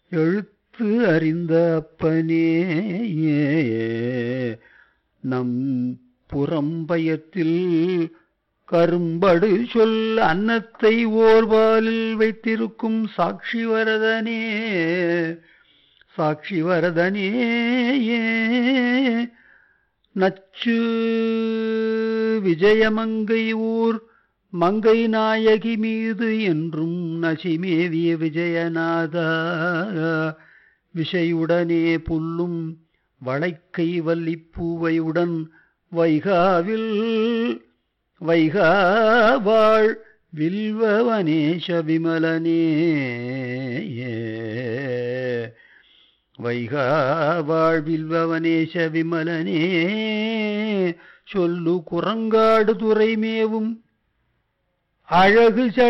எழுத்து அறிந்த அப்பனே நம் புறம்பயத்தில் கரும்படு சொல் அன்னத்தை ஓர்வாலில் வைத்திருக்கும் சாட்சி வரதனே சாட்சி வரதனே நச்சு விஜயமங்கை ஊர் மங்கை நாயகி மீது என்றும் நசிமேவிய விஜயநாதா விஷயுடனே புல்லும் வளைக்கை வல்லிப்பூவையுடன் வைகாவில் வைகாவாள் வில்வவனேஷ விமலனே வைகாவாள் வில்வவனேஷ விமலனே சொல்லு குரங்காடு துறைமேவும் அழகு